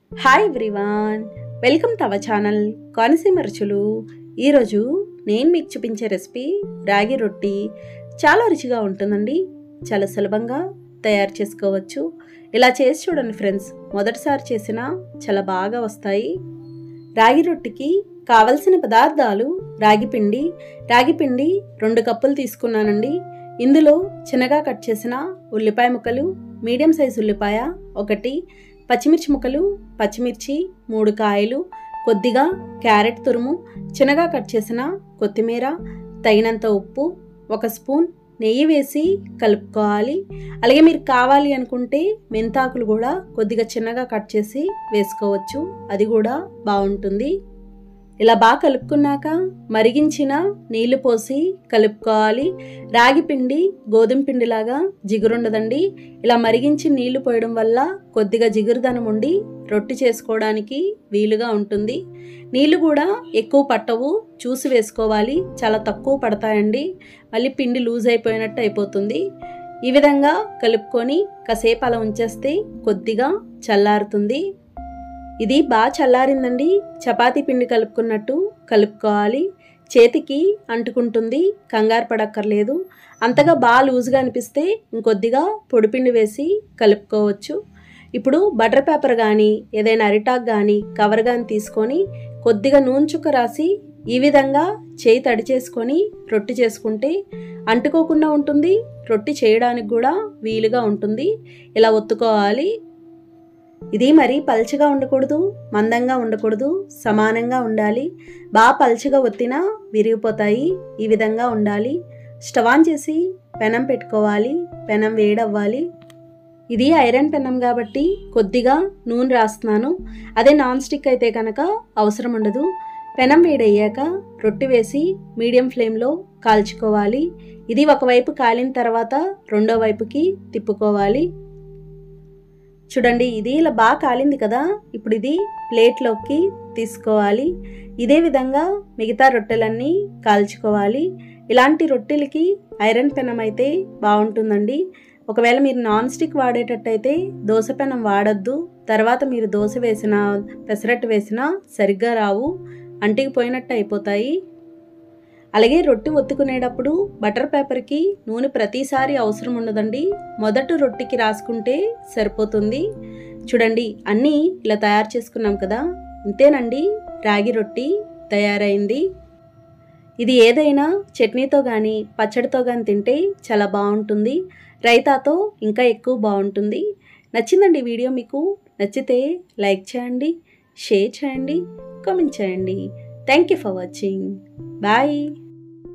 hi everyone welcome to our channel Konaseema రుచులు ఈరోజు నేను మీకు చూపించే రెసిపీ రాగి రొట్టి చాలా రుచిగా ఉంటుందండి చాలా సులభంగా తయారు చేసుకోవచ్చు ఇలా చేసి చూడండి ఫ్రెండ్స్ మొదటిసారి చేసినా చాలా బాగా వస్తాయి రాగి రొట్టికి కావలసిన పదార్థాలు రాగి పిండి రాగి పిండి రెండు కప్పులు తీసుకున్నానండి ఇందులో చిన్నగా కట్ చేసిన ఉల్లిపాయ ముక్కలు మీడియం సైజ్ ఉల్లిపాయ ఒకటి పచ్చిమిర్చి ముక్కలు పచ్చిమిర్చి మూడు కాయలు కొద్దిగా క్యారెట్ తురుము చిన్నగా కట్ చేసిన కొత్తిమీర తగినంత ఉప్పు ఒక స్పూన్ నెయ్యి వేసి కలుపుకోవాలి అలాగే మీరు కావాలి అనుకుంటే మెంతాకులు కూడా కొద్దిగా చిన్నగా కట్ చేసి వేసుకోవచ్చు అది కూడా బాగుంటుంది ఇలా బాగా కలుపుకున్నాక మరిగించిన నీళ్లు పోసి కలుపుకోవాలి రాగి పిండి గోధుమ పిండిలాగా జిగురుండదండి ఇలా మరిగించి నీళ్లు పోయడం వల్ల కొద్దిగా జిగురుదనం ఉండి రొట్టి చేసుకోవడానికి వీలుగా ఉంటుంది నీళ్లు కూడా ఎక్కువ పట్టవు చూసి వేసుకోవాలి చాలా తక్కువ పడతాయండి మళ్ళీ పిండి లూజ్ అయిపోయినట్టు అయిపోతుంది ఈ విధంగా కలుపుకొని కాసేపు అలా ఉంచేస్తే కొద్దిగా చల్లారుతుంది ఇది బాగా చల్లారిందండి చపాతీ పిండి కలుపుకున్నట్టు కలుపుకోవాలి చేతికి అంటుకుంటుంది కంగారు పడక్కర్లేదు అంతగా బాగా లూజ్గా అనిపిస్తే ఇంకొద్దిగా పొడిపిండి వేసి కలుపుకోవచ్చు ఇప్పుడు బటర్ పేపర్ కానీ ఏదైనా అరిటాక్ కానీ కవర్ కానీ తీసుకొని కొద్దిగా నూనె చుక్క రాసి ఈ విధంగా చేయి తడి చేసుకొని రొట్టి చేసుకుంటే అంటుకోకుండా ఉంటుంది రొట్టి చేయడానికి కూడా వీలుగా ఉంటుంది ఇలా ఒత్తుకోవాలి ఇది మరీ పల్చగా ఉండకూడదు మందంగా ఉండకూడదు సమానంగా ఉండాలి బాగా పల్చగా ఒత్తినా విరిగిపోతాయి ఈ విధంగా ఉండాలి స్టవ్ ఆన్ చేసి పెనం పెట్టుకోవాలి పెనం వేడవ్వాలి ఇది ఐరన్ పెనం కాబట్టి కొద్దిగా నూనె రాస్తున్నాను అదే నాన్ స్టిక్ అయితే కనుక అవసరం ఉండదు పెనం వేడయ్యాక రొట్టి వేసి మీడియం ఫ్లేమ్లో కాల్చుకోవాలి ఇది ఒకవైపు కాలిన తర్వాత రెండో వైపుకి తిప్పుకోవాలి చూడండి ఇది ఇలా బాగా కాలింది కదా ఇప్పుడు ఇది ప్లేట్లోకి తీసుకోవాలి ఇదే విధంగా మిగతా రొట్టెలన్నీ కాల్చుకోవాలి ఇలాంటి రొట్టెలకి ఐరన్ పెనం అయితే బాగుంటుందండి ఒకవేళ మీరు నాన్ స్టిక్ వాడేటట్టయితే దోశ పెనం వాడద్దు తర్వాత మీరు దోశ వేసిన పెసరట్టు వేసినా సరిగ్గా రావు అంటికి పోయినట్టు అయిపోతాయి అలాగే రొట్టి ఒత్తుకునేటప్పుడు బటర్ పేపర్కి నూనె ప్రతిసారి అవసరం ఉండదండి మొదటి రొట్టికి రాసుకుంటే సరిపోతుంది చూడండి అన్నీ ఇలా తయారు చేసుకున్నాం కదా ఇంతేనండి రాగి రొట్టి తయారైంది ఇది ఏదైనా చట్నీతో కానీ పచ్చడితో కానీ తింటే చాలా బాగుంటుంది రైతాతో ఇంకా ఎక్కువ బాగుంటుంది నచ్చిందండి వీడియో మీకు నచ్చితే లైక్ చేయండి షేర్ చేయండి కామెంట్ చేయండి thank you for watching bye